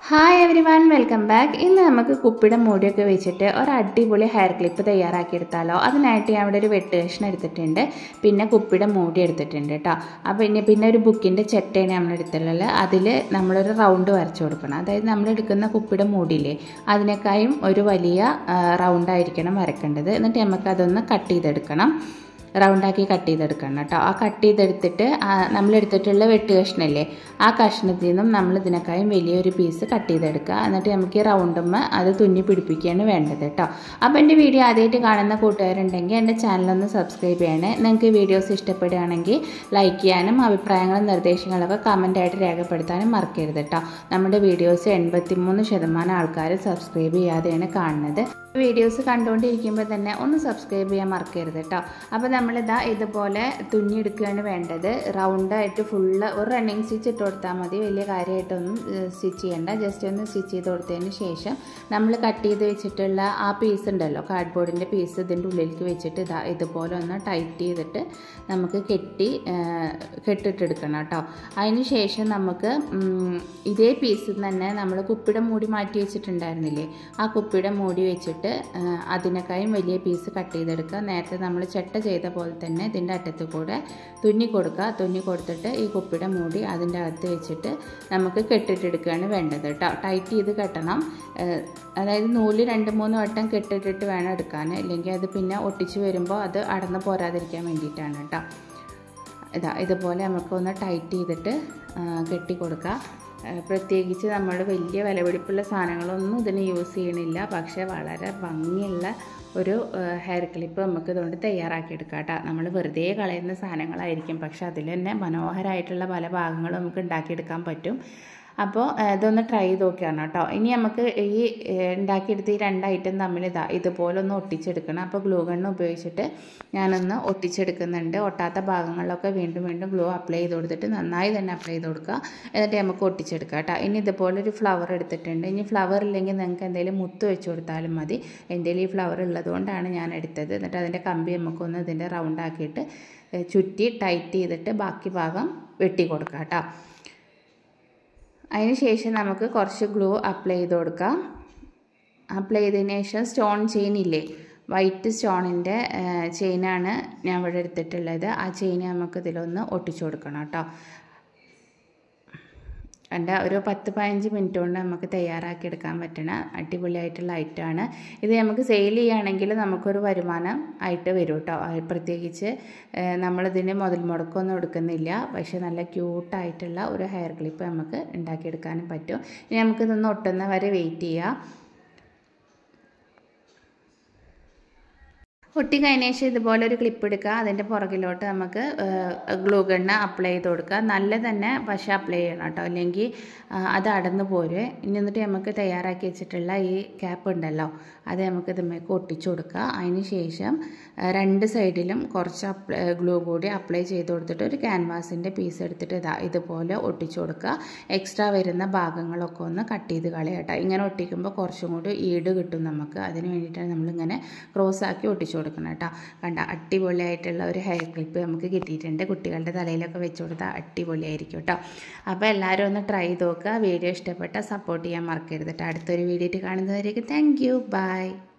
hi everyone welcome back ഇന്ന് നമുക്ക് കുപ്പിയുടെ മൂടിയൊക്കെ വെച്ചിട്ട് ഒരു അടിപൊളി ഹെയർ ക്ലിപ്പ് തയ്യാറാക്കിയെടുത്താലോ അതിനായിട്ട് ഞാൻ ഇവിടെ ഒരു വെട്ട് കഷ്ണം എടുത്തിട്ടുണ്ട് പിന്നെ കുപ്പിയുടെ മൂടി എടുത്തിട്ടുണ്ട് കേട്ടോ അപ്പോൾ ഇനി പിന്നെ ഒരു ബുക്കിൻ്റെ ചെട്ടയാണ് നമ്മൾ എടുത്തിട്ടുള്ളത് അതിൽ നമ്മളൊരു റൗണ്ട് വരച്ചു കൊടുക്കണം അതായത് നമ്മൾ എടുക്കുന്ന കുപ്പിയുടെ മൂടിയില്ലേ അതിനേക്കായും ഒരു വലിയ റൗണ്ടായിരിക്കണം വരക്കേണ്ടത് എന്നിട്ട് നമുക്ക് അതൊന്ന് കട്ട് ചെയ്തെടുക്കണം റൗണ്ടാക്കി കട്ട് ചെയ്തെടുക്കണം കേട്ടോ ആ കട്ട് ചെയ്തെടുത്തിട്ട് നമ്മൾ എടുത്തിട്ടുള്ള വെട്ട് കഷ്ണല്ലേ ആ കഷ്ണത്തിൽ നിന്നും നമ്മൾ ഇതിനേക്കാളും വലിയൊരു പീസ് കട്ട് ചെയ്തെടുക്കുക എന്നിട്ട് നമുക്ക് ഈ റൗണ്ടുമ്മ അത് തുന്നി പിടിപ്പിക്കുകയാണ് വേണ്ടത് കേട്ടോ അപ്പോൾ എൻ്റെ വീഡിയോ ആദ്യമായിട്ട് കാണുന്ന കൂട്ടുകാരുണ്ടെങ്കിൽ എൻ്റെ ചാനലൊന്ന് സബ്സ്ക്രൈബ് ചെയ്യണേ നിങ്ങൾക്ക് വീഡിയോസ് ഇഷ്ടപ്പെടുകയാണെങ്കിൽ ലൈക്ക് ചെയ്യാനും അഭിപ്രായങ്ങളും നിർദ്ദേശങ്ങളൊക്കെ കമൻറ്റായിട്ട് രേഖപ്പെടുത്താനും മറക്കരുത് കേട്ടോ നമ്മുടെ വീഡിയോസ് എൺപത്തിമൂന്ന് ശതമാനം ആൾക്കാർ സബ്സ്ക്രൈബ് ചെയ്യാതെയാണ് കാണുന്നത് വീഡിയോസ് കണ്ടുകൊണ്ടിരിക്കുമ്പോൾ തന്നെ ഒന്ന് സബ്സ്ക്രൈബ് ചെയ്യാൻ മറക്കരുത് കേട്ടോ അപ്പോൾ നമ്മളിതാ ഇതുപോലെ തുന്നിയെടുക്കുകയാണ് വേണ്ടത് റൗണ്ടായിട്ട് ഫുള്ള് ഒരു റണ്ണിങ് സ്റ്റിച്ച് ഇട്ട് കൊടുത്താൽ മതി വലിയ കാര്യമായിട്ടൊന്നും സ്റ്റിച്ച് ചെയ്യേണ്ട ജസ്റ്റ് ഒന്ന് സ്റ്റിച്ച് ചെയ്ത് കൊടുത്തതിന് ശേഷം നമ്മൾ കട്ട് ചെയ്ത് വെച്ചിട്ടുള്ള ആ പീസ് ഉണ്ടല്ലോ കാർഡ്ബോർഡിൻ്റെ പീസ് ഇതിൻ്റെ ഉള്ളിലേക്ക് വെച്ചിട്ട് ഇതാ ഇതുപോലെ ഒന്ന് ടൈറ്റ് ചെയ്തിട്ട് നമുക്ക് കെട്ടി കെട്ടിട്ടെടുക്കണം കേട്ടോ അതിന് ശേഷം നമുക്ക് ഇതേ പീസിൽ തന്നെ നമ്മൾ കുപ്പിയുടെ മൂടി മാറ്റി വെച്ചിട്ടുണ്ടായിരുന്നില്ലേ ആ കുപ്പിയുടെ മൂടി വെച്ചിട്ട് അതിനേക്കാളും വലിയ പീസ് കട്ട് ചെയ്തെടുക്കുക നേരത്തെ നമ്മൾ ചെട്ട ചെയ്ത പോലെ തന്നെ ഇതിൻ്റെ അറ്റത്ത് കൂടെ തുന്നി കൊടുക്കുക തുന്നി കൊടുത്തിട്ട് ഈ കുപ്പിയുടെ മൂടി അതിൻ്റെ അകത്ത് വെച്ചിട്ട് നമുക്ക് കെട്ടിട്ടെടുക്കുകയാണ് വേണ്ടത് കേട്ടോ ടൈറ്റ് ചെയ്ത് കെട്ടണം അതായത് നൂല് രണ്ട് മൂന്ന് വട്ടം കെട്ടിട്ടിട്ട് വേണം എടുക്കാൻ ഇല്ലെങ്കിൽ അത് പിന്നെ ഒട്ടിച്ച് വരുമ്പോൾ അത് അടന്ന് പോരാതിരിക്കാൻ വേണ്ടിയിട്ടാണ് കേട്ടോ ഇതാ ഇതുപോലെ നമുക്കൊന്ന് ടൈറ്റ് ചെയ്തിട്ട് കെട്ടി കൊടുക്കുക പ്രത്യേകിച്ച് നമ്മൾ വലിയ വിലപിടിപ്പുള്ള സാധനങ്ങളൊന്നും ഇതിന് യൂസ് ചെയ്യണില്ല പക്ഷേ വളരെ ഭംഗിയുള്ള ഒരു ഹെയർ ക്ലിപ്പ് നമുക്ക് ഇതുകൊണ്ട് തയ്യാറാക്കിയെടുക്കാം കേട്ടോ നമ്മൾ വെറുതെ കളയുന്ന സാധനങ്ങളായിരിക്കും പക്ഷെ അതിൽ തന്നെ മനോഹരമായിട്ടുള്ള പല ഭാഗങ്ങളും നമുക്ക് ഉണ്ടാക്കിയെടുക്കാൻ പറ്റും അപ്പോൾ ഇതൊന്ന് ട്രൈ ചെയ്ത് നോക്കിയാണ് കേട്ടോ ഇനി നമുക്ക് ഈ ഉണ്ടാക്കിയെടുത്ത് ഈ രണ്ട് ഐറ്റം തമ്മിൽ ഇതാ ഇതുപോലെ ഒന്ന് ഒട്ടിച്ചെടുക്കണം അപ്പോൾ ഗ്ലൂ ഗണ്ണ് ഉപയോഗിച്ചിട്ട് ഞാനൊന്ന് ഒട്ടിച്ചെടുക്കുന്നുണ്ട് ഒട്ടാത്ത ഭാഗങ്ങളിലൊക്കെ വീണ്ടും വീണ്ടും ഗ്ലൂ അപ്ലൈ ചെയ്ത് കൊടുത്തിട്ട് നന്നായി തന്നെ അപ്ലൈ ചെയ്ത് കൊടുക്കുക എന്നിട്ട് നമുക്ക് ഒട്ടിച്ചെടുക്കാം കേട്ടോ ഇനി ഇതുപോലെ ഒരു ഫ്ലവർ എടുത്തിട്ടുണ്ട് ഇനി ഫ്ലവർ ഇല്ലെങ്കിൽ നിങ്ങൾക്ക് എന്തെങ്കിലും മുത്ത് വെച്ച് കൊടുത്താലും മതി എൻ്റെ ഈ ഫ്ലവർ ഉള്ളതുകൊണ്ടാണ് ഞാൻ എടുത്തത് എന്നിട്ട് അതിൻ്റെ കമ്പി നമുക്കൊന്ന് ഇതിൻ്റെ റൗണ്ട് ആക്കിയിട്ട് ചുറ്റി ടൈറ്റ് ചെയ്തിട്ട് ബാക്കി ഭാഗം വെട്ടി കൊടുക്കാം കേട്ടോ അതിന് ശേഷം നമുക്ക് കുറച്ച് ഗ്ലൂ അപ്ലൈ ചെയ്ത് കൊടുക്കാം അപ്ലൈ ചെയ്തതിന് ശേഷം സ്റ്റോൺ ചെയിൻ ഇല്ലേ വൈറ്റ് സ്റ്റോണിൻ്റെ ചെയിനാണ് ഞാൻ ഇവിടെ എടുത്തിട്ടുള്ളത് ആ ചെയിൻ നമുക്ക് ഇതിലൊന്ന് ഒട്ടിച്ചു കൊടുക്കണം കേട്ടോ കണ്ട ഒരു പത്ത് പതിനഞ്ച് മിനിറ്റ് കൊണ്ട് നമുക്ക് തയ്യാറാക്കി എടുക്കാൻ പറ്റണ അടിപൊളിയായിട്ടുള്ള ഐറ്റമാണ് ഇത് നമുക്ക് സെയിൽ ചെയ്യുകയാണെങ്കിൽ നമുക്കൊരു വരുമാനം ആയിട്ട് വരും കേട്ടോ പ്രത്യേകിച്ച് നമ്മളിതിന് മുതൽ മുടക്കമൊന്നും എടുക്കുന്നില്ല പക്ഷേ നല്ല ക്യൂട്ടായിട്ടുള്ള ഒരു ഹെയർ ക്ലിപ്പ് നമുക്ക് ഉണ്ടാക്കിയെടുക്കാനും പറ്റും ഇനി നമുക്കിതൊന്ന് ഒട്ടുന്ന വരെ വെയിറ്റ് ചെയ്യാം ഒട്ടി കഴിഞ്ഞ ശേഷം ഇതുപോലെ ഒരു ക്ലിപ്പ് എടുക്കുക അതിൻ്റെ പുറകിലോട്ട് നമുക്ക് ഗ്ലൂ ഗണ്ണ് അപ്ലൈ ചെയ്ത് കൊടുക്കുക നല്ല തന്നെ പശ അപ്ലൈ ചെയ്യണം കേട്ടോ അല്ലെങ്കിൽ അത് അടന്നു പോരുക ഇനി എന്നിട്ട് നമുക്ക് തയ്യാറാക്കി വെച്ചിട്ടുള്ള ഈ ക്യാപ്പ് ഉണ്ടല്ലോ അത് നമുക്ക് ഇതുമേക്ക് ഒട്ടിച്ചു കൊടുക്കുക അതിന് ശേഷം രണ്ട് സൈഡിലും കുറച്ച് അപ്ലൈ ഗ്ലൂ കൂടി അപ്ലൈ ചെയ്ത് കൊടുത്തിട്ട് ഒരു ക്യാൻവാസിൻ്റെ പീസ് എടുത്തിട്ട് ഇതാ ഇതുപോലെ ഒട്ടിച്ചു കൊടുക്കുക എക്സ്ട്രാ വരുന്ന ഭാഗങ്ങളൊക്കെ ഒന്ന് കട്ട് ചെയ്ത് കളയട്ടോ ഇങ്ങനെ ഒട്ടിക്കുമ്പോൾ കുറച്ചും കൂടി ഈട് കിട്ടും നമുക്ക് അതിന് വേണ്ടിയിട്ടാണ് നമ്മളിങ്ങനെ ക്രോസ് ആക്കി ഒട്ടിച്ചു കൊടുക്കണം കേട്ടോ കണ്ട അടിപൊളിയായിട്ടുള്ള ഒരു ഹെയർ ക്ലിപ്പ് നമുക്ക് കിട്ടിയിട്ടുണ്ട് കുട്ടികളുടെ തലയിലൊക്കെ വെച്ച് കൊടുത്താൽ അടിപൊളിയായിരിക്കും കേട്ടോ അപ്പോൾ എല്ലാവരും ഒന്ന് ട്രൈ ചെയ്ത് നോക്കുക വീഡിയോ ഇഷ്ടപ്പെട്ടാൽ സപ്പോർട്ട് ചെയ്യാൻ മറക്കരുത് കേട്ടോ അടുത്തൊരു വീഡിയോ കാണുന്നവരേക്ക് താങ്ക് യു ബൈ